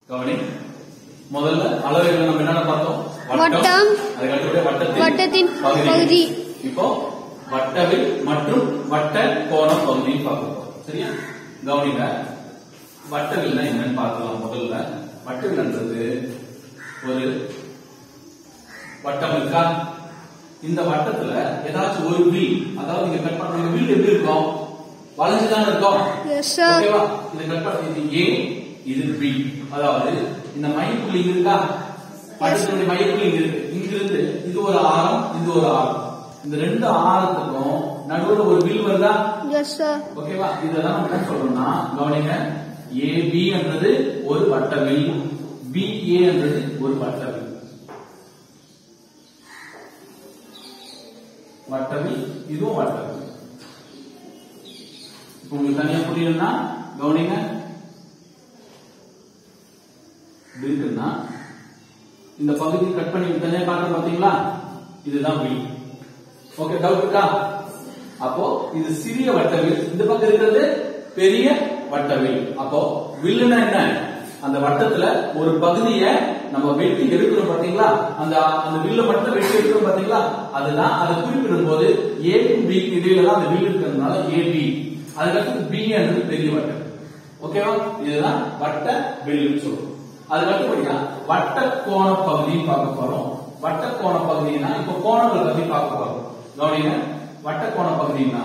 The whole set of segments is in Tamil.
கவனி முதல்ல அளவுகளை நம்ம என்னென்ன பார்த்தோம் வட்டம். அதுக்கு அடுத்தபடியா வட்டத்தின் வட்டத்தின் பகுதி. இப்போ வட்டவில் மற்றும் வட்ட கோண பகுதியும் பார்க்க போறோம் சரியா கவனிங்க வட்டவில்னா என்னன்னு பார்க்கலாம் முதல்ல வட்டவில்ன்றது ஒரு வட்டம் இருக்கா இந்த வட்டத்துல ஏதாச்சும் ஒரு வில் அதாவது நீங்க கட் பண்ற வில் எப்படி இருக்கும் வளைஞ்சுதானே இருக்கும் Yes, sir. ஓகேவா இந்த கட் பண்ண இது ஏ இது பி அதாவது இந்த மையப்புள்ளி இங்க இருக்கா படத்தினுடைய மையப்புள்ளி இங்க இருக்கு இங்க இருந்து இது ஒரு ஆரம் இது ஒரு ஆரம் இந்த ரெண்டு ஆரத்துக்கும் நடுவுல ஒரு வில் வருதா Yes, sir. ஓகேவா இதெல்லாம் நம்ம என்ன சொல்றோம்னா கவனிங்க ஏ பி என்றது ஒரு வட்டவில் பி ஏ என்றது ஒரு வட்டவில் வட்டவில் இதுவும் வட்டவில் இப்போ உங்களுக்கு தனியா புரியணும்னா கவனிங்க இப்படி இருக்குன்னா இந்த பகுதி கட் பண்ணி தனியா காட்டுற பாத்தீங்களா இதுதான் வில் ஓகே டவுட் இருக்கா அப்போ இது சிறிய வட்டவில் இந்த பக்கம் இருக்கிறது பெரிய வட்டவில் அப்போ வில்லுனா என்ன அந்த வட்டத்துல ஒரு பகுதியை நம்ம வெட்டி எடுக்கிறோம் பாத்தீங்களா அந்த அந்த வில்ல மட்டும் வெட்டி எடுக்கிறோம் பாத்தீங்களா அதுதான் அதை குறிப்பிடும் போது ஏக்கும் பி இடையில தான் அந்த வில் இருக்கிறதுனால ஏபி அதுக்கடுத்து பி என்றது பெரிய வட்டம் ஓகேவா இதுதான் வட்ட வெளின்னு சொல்லுவோம் அதுக்கு அடுத்தபடியா வட்ட கோண பகுதியும் பார்க்க போறோம் வட்ட கோண பகுதினா இப்ப கோணங்கள் பத்தி பார்க்க போறோம் கவனிங்க வட்ட கோண பகுதினா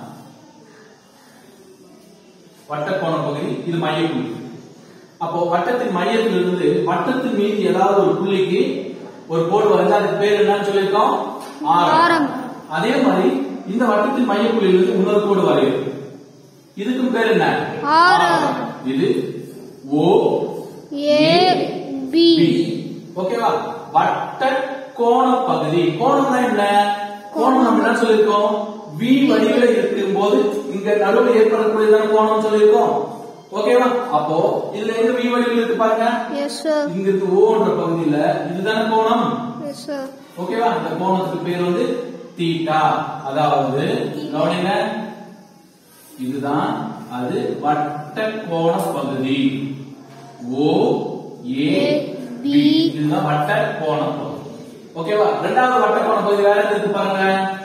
வட்ட கோண பகுதி இது மையப்புள்ளி அப்போ வட்டத்தின் மையத்திலிருந்து வட்டத்தின் மீது ஏதாவது ஒரு புள்ளிக்கு ஒரு கோடு வரைஞ்சா அதுக்கு பேர் என்னன்னு சொல்லியிருக்கோம் ஆரம் ஆரம். அதே மாதிரி இந்த வட்டத்தின் மையப்புள்ளியிலிருந்து இன்னொரு கோடு வரையும் இதுக்கும் பேர் என்ன ஆரம். இது ஓ A B பி ஓகேவா வட்ட கோண பகுதி கோணம்னா என்ன கோணம் நம்ம என்ன சொல்லிருக்கோம் வி வடிவில இருக்கும் போது இங்க நடுவில் ஏற்படக்கூடியதான கோணம் சொல்லிருக்கோம் ஓகேவா அப்போ இதுல எங்க வி வடிவில் இருக்கு பாருங்க Yes, sir. இங்க இருக்கு ஓன்ற பகுதியில இதுதானே கோணம் Yes, sir. ஓகேவா இந்த கோணத்துக்கு பேர் வந்து தீட்டா அதாவது கவனிங்க இதுதான் அது வட்ட கோண பகுதி ஓ ஏ பி இதுதான் வட்ட கோண பகுதி ஓகேவா ரெண்டாவது வட்ட கோண பகுதி வேற எது இருக்கு பாருங்க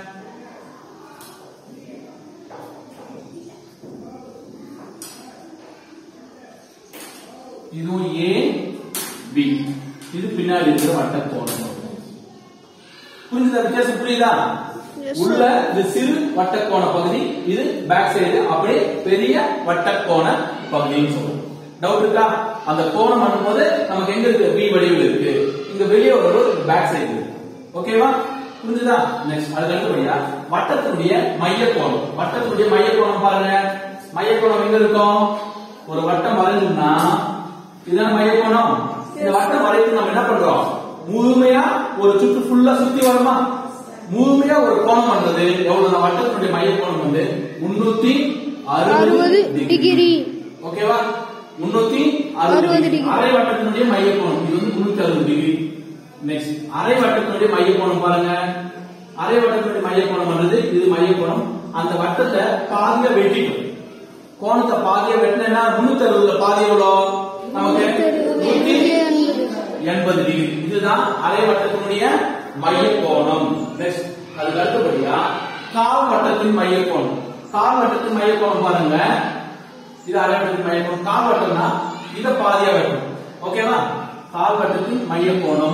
இதுவும் ஏ பி இது பின்னாடி இருக்கிற வட்ட கோணம் புரிஞ்சுதா வித்தியாசம் புரியுதா Yes, sir. உள்ள இது சிறு வட்டக்கோண பகுதி இது பேக் சைடு அப்படியே பெரிய வட்டக்கோண பகுதின்னு சொல்லுவோம் டவுட் இருக்கா அந்த கோணம் பண்ணும்போது நமக்கு எங்க இருக்கு பி வடிவில் இருக்கு இங்க வெளியே ஒரு பேக் சைடு இருக்கு ஓகேவா புரிஞ்சுதா நெக்ஸ்ட் அதுக்கு அடுத்தபடியா வட்டத்தினுடைய மைய கோணம் வட்டத்தினுடைய மைய கோணம் பாருங்க மைய கோணம் எங்க இருக்கும் ஒரு வட்டம் வரைஞ்சோம்னா இதுதான மைய கோணம் இந்த வட்டம் வரைக்கும் நம்ம என்ன பண்றோம் முழுமையா ஒரு சுற்று ஃபுல்லா சுத்தி வருமா முழுமையா ஒரு கோணம் வந்தது எவ்வளவு நான் வட்டத்தினுடைய மைய கோணம் வந்து முன்னூத்தி அறுபது அறுபது டிகிரி டிகிரி ஓகேவா முன்னூத்தி அறுபது அறுபது டிகிரி டிகிரி. அரை வட்டத்தினுடைய மைய கோணம் இது வந்து முன்னூத்தி அறுபது டிகிரி நெக்ஸ்ட் அரை வட்டத்தினுடைய மைய கோணம் பாருங்க அரை வட்டத்தினுடைய மைய கோணம் வந்தது இது மைய கோணம் அந்த வட்டத்தை பாதியா வெட்டிட்டோம் கோணத்தை பாதியா வெட்டினா முன்னூத்தி அறுபதுல பாதி எவ்வளோ நமக்கு நூத்தி எண்பது டிகிரி இதுதான் அரை வட்டத்தினுடைய மைய கோணம் நெக்ஸ்ட் அதுக்கு அடுத்தபடியா கால் வட்டத்தின் மைய கோணம் கால் வட்டத்தின் மைய கோணம் பாருங்க இது அரை வட்டத்தின் மைய கோணம் கால் வட்டம்னா இத பாதியா வெட்டும் ஓகேவா கால் வட்டத்தின் மைய கோணம்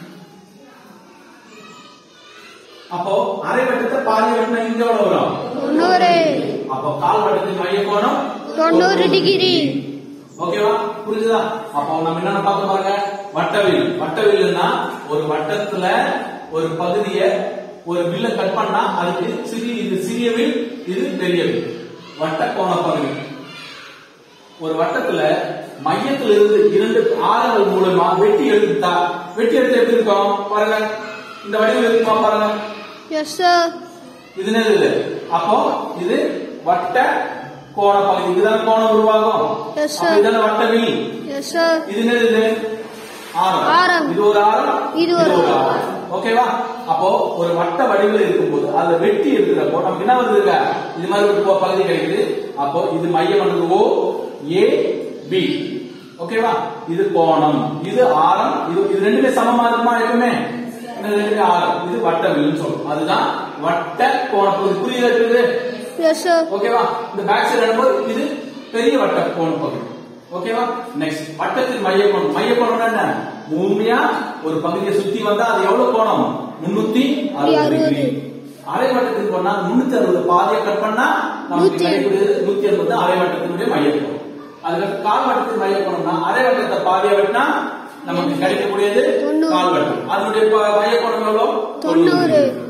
அப்போ அரை வட்டத்தை பாதியா வெட்டினா இங்க எவ்வளவு வரும் தொண்ணூறு அப்போ கால் வட்டத்தின் மைய கோணம் தொண்ணூறு டிகிரி ஓகேவா புரிஞ்சுதா அப்போ நம்ம என்னென்ன பார்க்க பாருங்க வட்டவில் வட்டவில்னா ஒரு வட்டத்துல ஒரு பகுதிய ஒரு வில்ல கட் பண்ணா அதுக்கு சிறிய இது சிறிய வில் இது பெரிய வில் வட்ட கோண பகுதி ஒரு வட்டத்துல மையத்துல இருந்து இரண்டு ஆரங்கள் மூலமா வெட்டி எடுத்தா வெட்டி எடுத்து எப்படி இருக்கும் பாருங்க இந்த வடிவில் இருக்குமா பாருங்க எஸ் சார் இது என்னது அப்போ இது வட்ட கோண பகுதி இதுதான் கோணம் உருவாகும் Yes, sir. அப்ப இதுதானே வட்ட வில் எஸ் சார் இது என்னது இது ஆரம் ஆரம். இது ஒரு ஆரம் இது ஒரு ஆரம் ஓகேவா அப்போ ஒரு வட்ட வடிவில் இருக்கும்போது அதை வெட்டி எடுக்கிறப்போ நமக்கு என்ன வருதுங்க இது மாதிரி ஒரு பகுதி கிடைக்குது அப்போ இது மையம் வந்து ஓ ஏ பி ஓகேவா இது கோணம் இது ஆரம் இது இது ரெண்டுமே சமமா இருக்குமா எப்பவுமே இது ரெண்டுமே ஆரம் இது வட்ட வில்லுன்னு சொல்லுவோம் அதுதான் வட்ட கோணப்பகுதி புரியுதா இருக்குது Yes, sir. ஓகேவா இந்த பேக் சைடு வரும்போது இது பெரிய வட்ட கோண பகுதி ஓகேவா நெக்ஸ்ட் வட்டத்தின் மைய கோணம் மைய கோணம்னா என்ன பூமியா ஒரு பகுதியை சுத்தி வந்தா அது எவ்வளவு கோணம் முன்னூத்தி அறுபது அறுபது. டிகிரி அரை வட்டத்துக்கு போனா முன்னூத்தி அறுபது பாதியை கட் பண்ணா நமக்கு நூத்தி கிடைக்கிறது நூத்தி அறுபது அரை வட்டத்தினுடைய மைய கோணம் அதுக்கு கால் வட்டத்தின் மைய கோணம்னா அரை வட்டத்தை பாதியை வெட்டினா நமக்கு கிடைக்கக்கூடியது தொண்ணூறு. கால் வட்டம் அதனுடைய ப- மைய கோணம் எவ்வளவு தொண்ணூறு. டிகிரி.